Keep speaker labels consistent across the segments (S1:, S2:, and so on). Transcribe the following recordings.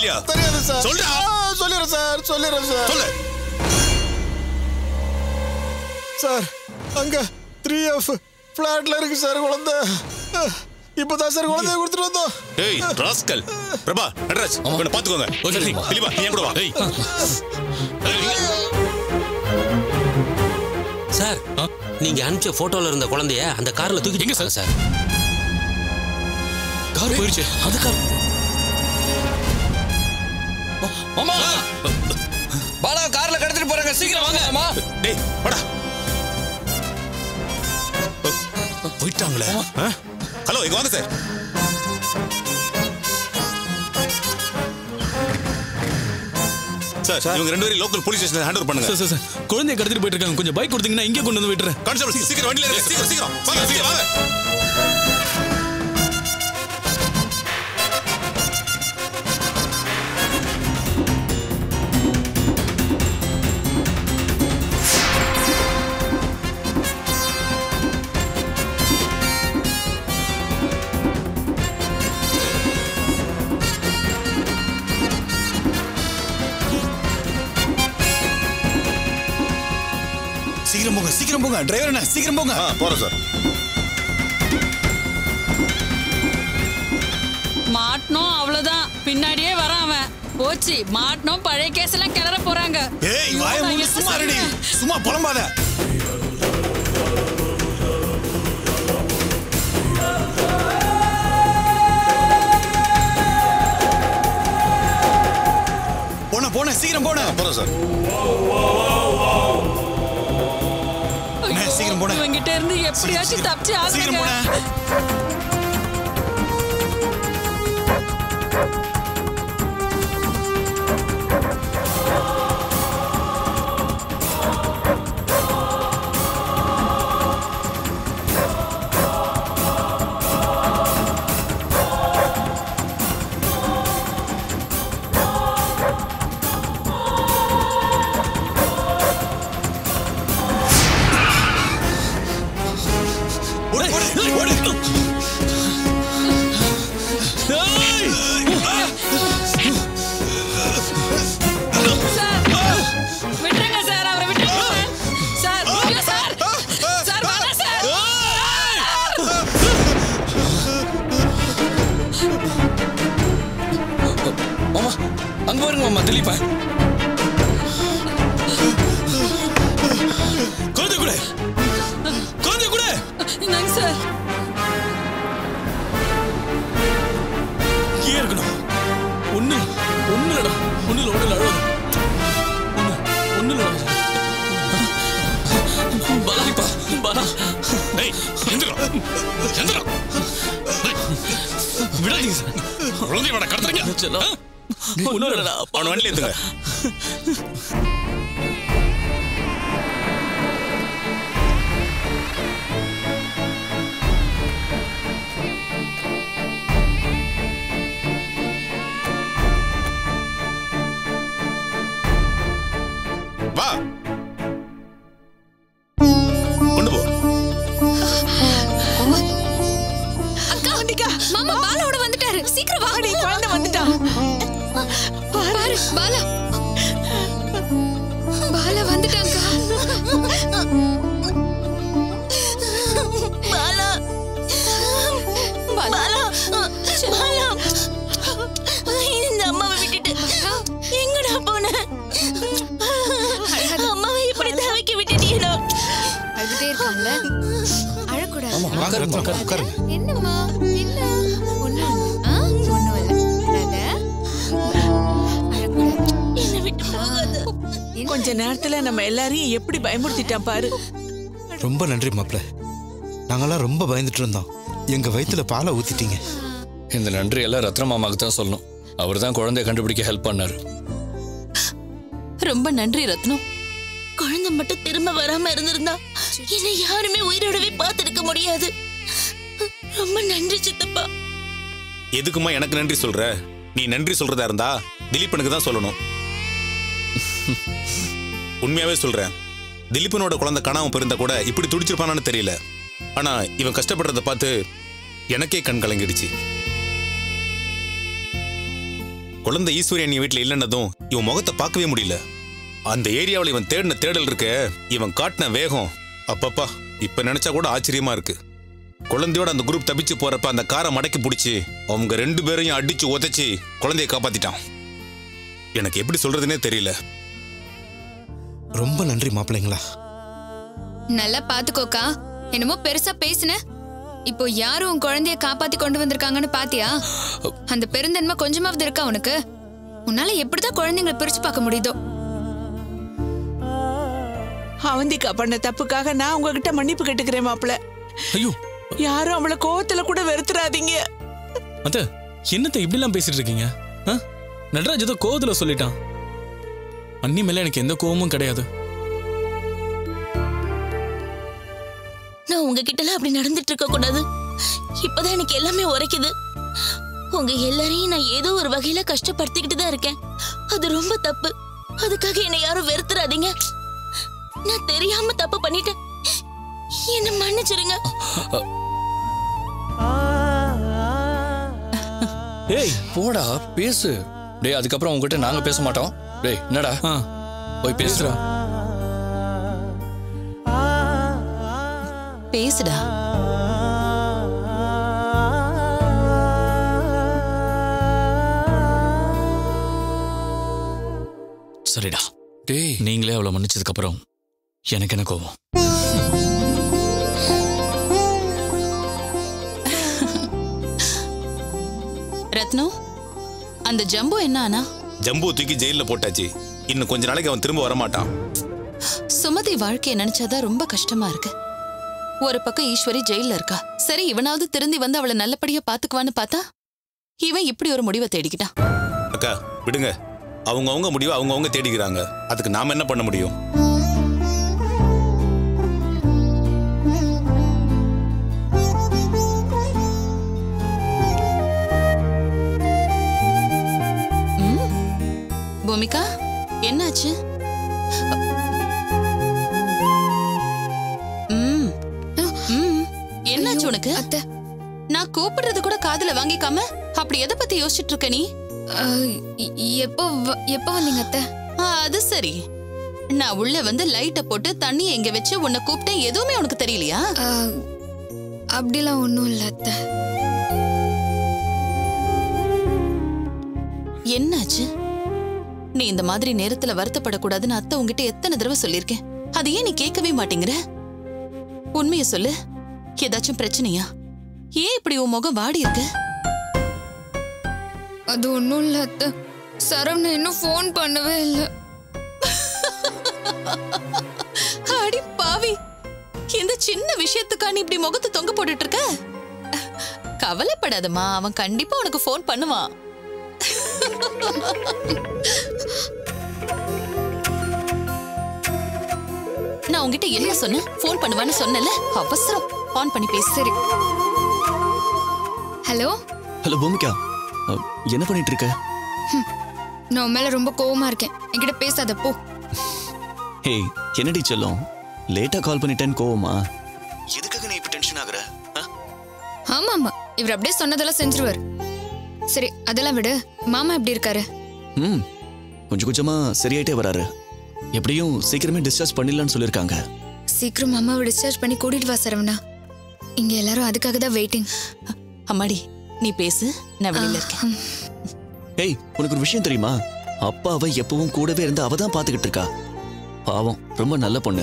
S1: இல்லையா
S2: தெரியாது சார்
S1: சொல்றா.
S2: ஆ, சொல்லிடுறேன் சார் சொல்லிடுறேன் சார்
S1: சொல்லு
S2: சார் அங்க த்ரீ எஃப் ஃபிளாட்ல இருக்கு சார் குழந்தை இப்பதான் சார் குழந்தைய கொடுத்துட்டு வந்தோம்
S1: ஏய் ராஸ்கல் பிரபா நடராஜ் இவனை பாத்துக்கோங்க திலீபா நீ என் கூட வா ஏய்
S3: சார் நீங்க அனுப்பிச்ச போட்டோல இருந்த குழந்தைய அந்த கார்ல தூக்கிட்டு சார் சார்
S4: கார் போயிருச்சு
S3: அது கார்
S4: மாமா பாலா கார்ல கடத்திட்டு போறாங்க சீக்கிரம் வாங்க மாமா
S1: டேய் வாடா போயிட்டாங்களே ஆ? ஹலோ இங்க வாங்க சார் சார் இவங்க ரெண்டு பேரும் லோக்கல் போலீஸ் ஸ்டேஷன்ல ஹேண்ட் ஓவர் பண்ணுங்க
S4: சார் சார் சார் குழந்தைய கடத்திட்டு போயிட்டு இருக்காங்க கொஞ்சம் பைக் கொடுத்தீங்கன்னா இங்கே கொண்டு வந்து விட்டுறேன்
S1: கான்ஸ்டபிள் சீக்கிரம் வண்டியில இருங்க சீக்கிரம் சீக்கிரம் வாங்க சீக்கிரம் வாங்க
S5: சீக்கிரம் போங்க சீக்கிரம் போங்க டிரைவர் என்ன சீக்கிரம் போங்க
S1: ஆ போறோம் சார்
S6: மாட்டணும் அவ்வளவுதான் பின்னாடியே வரான் அவன் போச்சு மாட்டணும் பழைய கேஸ் எல்லாம் கிளற போறாங்க
S5: ஏய்
S6: ஐயோ,
S5: வாய
S6: நான்
S5: மூடு
S6: என்ன
S5: சும்மா ரெடி
S6: செய்வேன்?
S5: சும்மா புலம்பாத போன போன சீக்கிரம் போன
S1: போறோம் சார்
S5: அண்ணே, சீக்கிரம் போன
S6: இவங்கிட்ட இருந்து எப்படியாச்சும் தப்பிச்சு
S5: சீக்கிரம் போன
S6: ஆகுங்க
S5: ஓடு ஓடு ஓடு
S6: சார் விட்டுருங்க சார் அவரை விட்டுருங்க சார் ஐயோ, சார் சார் வேணாம் சார்
S4: மாமா அங்க பாருங்க மாமா திலீப்பா குழந்தை கூட குழந்தை கூட
S6: இந்தாங்க சார்
S4: இங்கே இருக்கணும் ஒண்ணு ஒண்ணு இல்லடா ஒண்ணு இல்ல ஒண்ணு இல்ல அழுவாத ஒண்ணு ஒண்ணு இல்லடா பாலாப்பா பாலா
S1: டேய் எந்திரா எந்திரா
S4: விடாதீங்க சார்
S1: குழந்தைய வாடா கடத்துறீங்க
S4: செல்லம் ஒண்ணு இல்லடா
S1: அவன வண்டியில ஏத்துங்க வா கொண்டு போ
S7: அக்கா வண்டிக்கா மாமா பாலாவோட வந்துட்டாரு சீக்கிரம் வா நீ குழந்தை வந்துட்டா பாரு பாலா பாலா வந்துட்டாங்க பாலா பாலா பாலா இந்த அம்மாவை விட்டுட்டு எங்கடா போன அம்மாவை இப்படி தவிக்க விட்டுட்டீங்களோ
S8: அழுதுட்டே இருக்காங்களே அழக்கூடாது
S5: வாங்க ரத்னா உட்காருங்க
S8: என்னம்மா என்ன ஒண்ணு ஆ ஒண்ணும் இல்ல அழாத. அழக்கூடாது
S7: என்னை விட்டு போகாத
S8: என்ன?
S9: கொஞ்ச நேரத்துல நம்ம எல்லாரையும் எப்படி பயமுறுத்திட்டான் பாரு
S5: ரொம்ப நன்றி மாப்ள நாங்கெல்லாம் ரொம்ப பயந்துட்டு இருந்தோம் எங்க வயித்துல பாலை ஊத்திட்டீங்க
S4: இந்த நன்றி எல்லாம் ரத்ன மாமாக்கு தான் சொல்லணும் அவர் தான் குழந்தைய கண்டுபிடிக்க ஹெல்ப் பண்ணாரு
S6: ரொம்ப நன்றி ரத்னம்
S7: குழந்தை மட்டும் திரும்ப வராம இருந்திருந்தா என்னை யாருமே உயிரோடவே பார்த்திருக்க முடியாது ரொம்ப நன்றி சித்தப்பா
S1: எதுக்குமா எனக்கு நன்றி சொல்ற நீ நன்றி சொல்றதா இருந்தா திலீபனுக்கு தான் சொல்லணும் உண்மையாவே சொல்றேன் திலீபனோட குழந்தை காணாம போயிருந்தா கூட இப்படி துடிச்சிருப்பானான்னு தெரியல ஆனா இவன் கஷ்டப்படுறத பார்த்து எனக்கே கண் கலங்கிடுச்சு குழந்தை ஈஸ்வரியன் வீட்டுல இல்லைன்னதும் இவன் முகத்தை பார்க்கவே முடியல அந்த ஏரியாவில் இவன் தேடின தேடல் இருக்க இவன் காட்டின வேகம் அப்பப்பா இப்ப நினைச்சா கூட ஆச்சரியமா இருக்கு குழந்தையோட அந்த குரூப் தப்பிச்சு போறப்ப அந்த காரை மடக்கி பிடிச்சி அவங்க ரெண்டு பேரையும் அடிச்சு உதைச்சி குழந்தைய காப்பாத்திட்டான் எனக்கு எப்படி சொல்றதுனே தெரியல
S5: ரொம்ப நன்றி மாப்பிள்ளைங்களா
S8: நல்லா பாத்துக்கோக்கா என்னமோ பெருசா பேசுன இப்போ யாரும் உன் குழந்தைய காப்பாத்தி கொண்டு வந்திருக்காங்கன்னு பாத்தியா அந்த பெருந்தன்மை கொஞ்சமாவது இருக்கா உனக்கு உன்னால எப்படிதான் குழந்தைங்களை பிரிச்சு பார்க்க முடியுதோ
S9: அவந்திக்கா பண்ண தப்புக்காக நான் உங்ககிட்ட மன்னிப்பு கேட்டுக்கிறேன் மாப்பிள
S4: ஐயோ
S9: யாரும் அவளை கோவத்துல கூட வெறுத்துறாதீங்க
S4: அத்த என்னத்த இப்படிலாம் பேசிட்டு இருக்கீங்க ஆ? நடராஜ் ஏதோ கோவத்துல சொல்லிட்டான் அண்ணி மேல எனக்கு எந்த கோவமும் கிடையாது
S7: நான் உங்ககிட்ட அப்படி நடந்துட்டு இருக்க கூடாது இப்பதான் எனக்கு எல்லாமே உரைக்குது உங்க எல்லாரையும் நான் ஏதோ ஒரு வகையில கஷ்டப்படுத்திக்கிட்டு தான் இருக்கேன் அது ரொம்ப தப்பு அதுக்காக என்னை யாரும் வெறுத்துறாதீங்க நான் தெரியாம தப்பு பண்ணிட்டேன் என்ன மன்னிச்சிருங்க
S10: ஏய் போடா பேசு டேய் அதுக்கப்புறம் உங்ககிட்ட நாங்க பேச மாட்டோம் டேய் என்னடா
S4: ஆ
S10: போய் பேசுறா
S11: பேசுடா
S10: சரிடா டேய் நீங்களே அவளை மன்னிச்சதுக்கு அப்புறம் எனக்கு என்ன கோவம்
S11: ரத்னம் அந்த ஜம்பு என்ன ஆனா
S1: ஜம்பு தூக்கி ஜெயில போட்டாச்சு இன்னும் கொஞ்ச நாளைக்கு அவன் திரும்ப வரமாட்டான்
S11: சுமதி வாழ்க்கைய நினைச்சாதான் ரொம்ப கஷ்டமா இருக்கு ஒரு பக்கம் ஈஸ்வரி ஜெயில்ல இருக்கா சரி இவனாவது திருந்தி வந்து அவளை நல்லபடியா பாத்துக்குவான்னு பார்த்தா இவன் இப்படி ஒரு முடிவை தேடிக்கிட்டான்
S1: அக்கா விடுங்க அவங்கவங்க முடிவை அவங்கவங்க தேடிக்கிறாங்க அதுக்கு நாம என்ன பண்ண முடியும்
S11: பூமிகா என்னாச்சு ம், ம், என்னாச்சு உனக்கு
S8: அத்தை
S11: நான் கூப்பிடுறது கூட காதுல வாங்கிக்காம அப்படி எதை பத்தி யோசிச்சுட்டு இருக்க நீ
S8: அஹ், எ- எப்போ வ- எப்போ வந்தீங்க அத்தை
S11: ஆ, அது சரி நான் உள்ள வந்து லைட்ட போட்டு தண்ணி எங்க வச்சு உன்னை கூப்பிட்டேன் எதுவுமே உனக்கு தெரியலையா
S8: அஹ், அப்படிலாம் ஒன்றும் இல்லை அத்தை
S11: என்னாச்சு நீ இந்த மாதிரி நேரத்துல வருத்தப்படக்கூடாதுன்னு அத்தை உன்கிட்ட எத்தனை தடவை சொல்லியிருக்கேன் அது ஏன் நீ கேட்கவே மாட்டேங்கிற உண்மைய சொல்லு ஏதாச்சும் பிரச்சனையா ஏன் இப்படி உன் முகம் வாடி இருக்கு
S8: அது ஒன்றும் இல்லை அத்தை சரவணன் இன்னும் ஃபோன் பண்ணவே இல்லை
S11: அடி பாவி இந்த சின்ன விஷயத்துக்கா நீ இப்படி முகத்தை தொங்க போட்டுட்டு இருக்க கவலைப்படாதம்மா அவன் கண்டிப்பா உனக்கு ஃபோன் பண்ணுவான் நான் உன்கிட்ட என்ன சொன்னேன் ஃபோன் பண்ணுவான்னு சொன்னல அவசரம் ஆன் பண்ணி பேசு
S8: சரி ஹலோ
S10: ஹலோ பூமிகா அ, என்ன பண்ணிட்டு இருக்க
S8: நான் உன் மேல ரொம்ப கோவமா இருக்கேன் என்கிட்ட பேசாத போ
S10: ஹேய் என்னடி செல்லம் லேட்டா கால் பண்ணிட்டேன்னு கோவமா எதுக்காக நீ இப்ப டென்ஷன் ஆகுற ஆ?
S8: ஆமா ஆமா இவர் அப்படியே சொன்னதெல்லாம் செஞ்சிருவார் சரி அதெல்லாம் விடு மாமா எப்படி இருக்காரு
S10: ம் கொஞ்சம் கொஞ்சமா சரியாயிட்டே வராரு எப்படியும் சீக்கிரமே டிஸ்சார்ஜ் பண்ணிடலாம்னு சொல்லியிருக்காங்க
S8: சீக்கிரம் மாமாவை டிஸ்சார்ஜ் பண்ணி கூட்டிட்டு வா சரவணா இங்க எல்லாரும் அதுக்காக தான் வெயிட்டிங்
S11: அம்மாடி நீ பேசு நான் வெளியில இருக்கேன்
S10: ஏய் உனக்கு ஒரு விஷயம் தெரியுமா அப்பாவை எப்பவும் கூடவே இருந்து அவ தான் பாத்துக்கிட்டு இருக்கா பாவம் ரொம்ப நல்ல பொண்ணு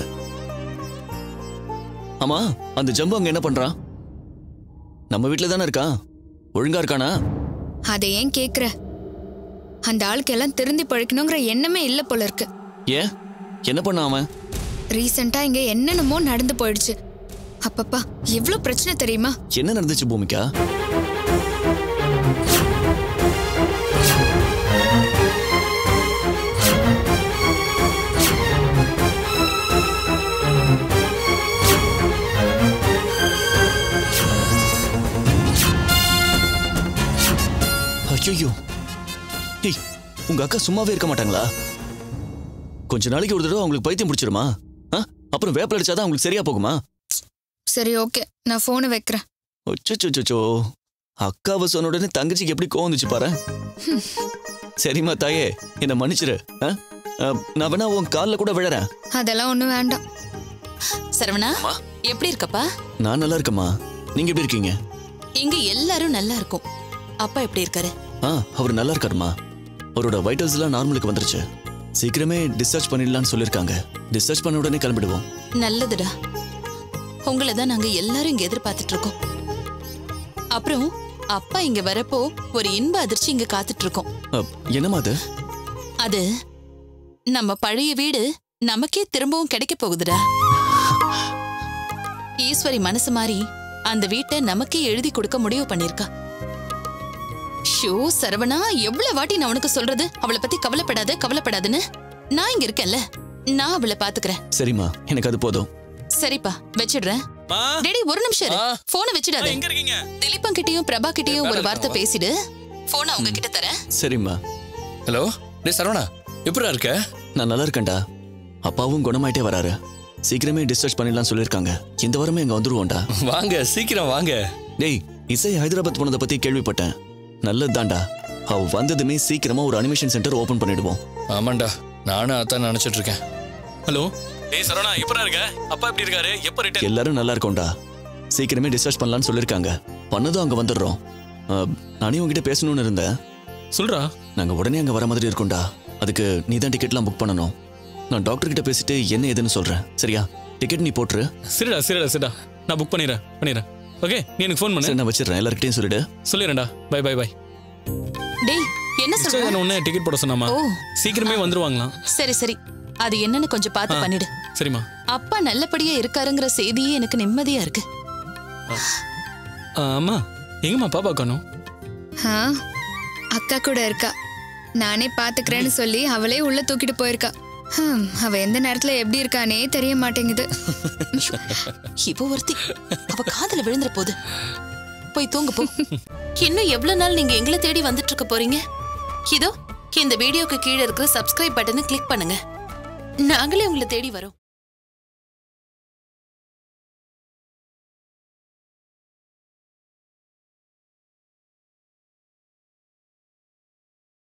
S10: ஆமா அந்த ஜம்பு அங்க என்ன பண்றான் நம்ம வீட்ல தானே இருக்கான் ஒழுங்கா இருக்கானா
S8: அதை ஏன் கேக்குற அந்த ஆளுக்கு எல்லாம் திருந்தி பழைக்கணுங்கிற எண்ணமே இல்ல போல இருக்கு
S10: ஏன் என்ன பண்ணான் அவன்
S8: ரீசெண்டா இங்க என்னென்னமோ நடந்து போயிடுச்சு அப்பப்பா எவ்வளவு பிரச்சனை தெரியுமா
S10: என்ன நடந்துச்சு பூமிகா ஐயோ ஏய் உங்க அக்கா சும்மாவே இருக்க மாட்டாங்களா கொஞ்ச நாளைக்கு ஒரு தடவை அவங்களுக்கு பைத்தியம் பிடிச்சிருமா ஆ? அப்புறம் வேப்பில அடிச்சாதான் அவங்களுக்கு சரியா போகுமா
S8: சரி ஓகே நான் போனை வைக்கிறேன்
S10: அச்சோ அக்காவை சொன்ன உடனே தங்கச்சிக்கு எப்படி கோவம் வந்துச்சு பாரு சரிம்மா தாயே என்னை மன்னிச்சிரு ஆ? ஆ, நான் வேணா உன் காலில் கூட விழறேன்
S8: அதெல்லாம் ஒண்ணும் வேண்டாம்
S11: சரவணா எப்படி இருக்கப்பா
S10: நான் நல்லா இருக்கேம்மா நீங்க எப்படி இருக்கீங்க
S11: இங்க எல்லாரும் நல்லா இருக்கும் அப்பா எப்படி இருக்காரு
S10: ஆ அவர் நல்லா இருக்காருமா அவரோட வைட்டல்ஸ் எல்லாம் நார்மலுக்கு வந்துருச்சு சீக்கிரமே டிஸ்சார்ஜ் பண்ணிடலாம்னு சொல்லியிருக்காங்க டிஸ்சார்ஜ் பண்ண உடனே கிளம்பிடுவோம்
S11: நல்லதுடா உங்களை தான் நாங்க எல்லாரும் இங்க எதிர்பார்த்துட்டு இருக்கோம் அப்புறம் அப்பா இங்க வரப்போ ஒரு இன்ப அதிர்ச்சி இங்க காத்துட்டு இருக்கோம்
S10: அ, என்னம்மா அது
S11: அது நம்ம பழைய வீடு நமக்கே திரும்பவும் கிடைக்க போகுதுடா ஈஸ்வரி மனசு மாறி அந்த வீட்டை நமக்கே எழுதி கொடுக்க முடிவு பண்ணிருக்கா ஷோ சரவணா எவ்வளவு வாட்டி நான் உனக்கு சொல்றது அவளை பத்தி கவலைப்படாத கவலைப்படாதுன்னு நான் இங்க இருக்கேன்ல நான் அவளை பாத்துக்கிறேன்
S10: சரிம்மா எனக்கு அது போதும்
S11: சரிப்பா வச்சிடுறேன்
S4: மா
S11: டேடி ஒரு நிமிஷம் இரு போனை வச்சிடாத
S4: எங்க இருக்கீங்க
S11: திலீபன் கிட்டயும் பிரபா கிட்டயும் ஒரு வார்த்தை பேசிடு போனை அவங்க கிட்ட தரேன்
S10: சரிம்மா
S12: ஹலோ டேய் சரவணா எப்படிடா இருக்க
S10: நான் நல்லா இருக்கேன்டா அப்பாவும் குணமாயிட்டே வராரு சீக்கிரமே டிஸ்சார்ஜ் பண்ணிடலாம் சொல்லியிருக்காங்க இந்த வாரமே இங்க வந்துருவோம்டா
S12: வாங்க சீக்கிரம் வாங்க
S10: டேய் இசை ஹைதராபாத் போனதை பத்தி கேள்விப்பட்டேன் நல்லதுதான்டா அவ வந்ததுமே சீக்கிரமா ஒரு அனிமேஷன் சென்டர் ஓபன் பண்ணிடுவோம்
S12: ஆமாண்டா நானும் அதான் நினைச்சிட்டு இருக்கேன்
S4: ஹலோ டேய் சரவணா எப்படா இருக்க அப்பா எப்படி இருக்காரு எப்ப ரிட்டர்ன்
S10: எல்லாரும் நல்லா இருக்கோம்டா சீக்கிரமே டிஸ்சார்ஜ் பண்ணலாம்னு சொல்லியிருக்காங்க பண்ணதும் அங்க வந்துடுறோம் அஹ், நானே உங்ககிட்ட பேசணும்னு இருந்தேன்
S4: சொல்றா
S10: நாங்க உடனே அங்க வர மாதிரி இருக்கோம்டா அதுக்கு நீ தான் டிக்கெட்லாம் புக் பண்ணணும் நான் டாக்டர் கிட்ட பேசிட்டு என்ன ஏதுன்னு சொல்றேன் சரியா டிக்கெட் நீ போட்டுரு
S4: சரிடா சரிடா சரிடா நான் புக் பண்ணிடுறேன் பண்ணிடுறேன் ஓகே நீ எனக்கு ஃபோன்
S10: சரி
S4: பண்ணு
S10: நான் வச்சிடுறேன் எல்லார்கிட்டயும் சொல்லிடு
S4: சொல்லிடுறேன்டா பை பை பை
S11: டேய் என்ன சொல்ற
S4: இன்ஸ்டாகிராம் உடனே டிக்கெட் போட சொன்னாமா
S11: ஓ
S4: சீக்கிரமே வந்துருவாங்களாம்
S11: சரி சரி அது என்னன்னு கொஞ்சம் பார்த்து பண்ணிடு
S4: சரிம்மா
S11: அப்பா நல்லபடியா இருக்காருங்கிற செய்தியே எனக்கு நிம்மதியா இருக்கு
S4: ஆ, அம்மா எங்கம்மா பாப்பா காணும்
S8: ஆ அக்கா கூட இருக்கா நானே பாத்துக்கிறேன்னு சொல்லி அவளே உள்ள தூக்கிட்டு போயிருக்கா ஹம், அவ எந்த நேரத்துல எப்படி இருக்கானே தெரிய மாட்டேங்குது
S11: இவ ஒருத்தி அவ காதுல விழுந்துற போது போய் தூங்க போ இன்னும் எவ்வளவு நாள் நீங்க எங்களை தேடி வந்துட்டு இருக்க போறீங்க இதோ இந்த வீடியோக்கு கீழே இருக்கிற சப்ஸ்கிரைப் பட்டனை கிளிக் பண்ணுங்க நாங்களே உங்களை தேடி வரோம்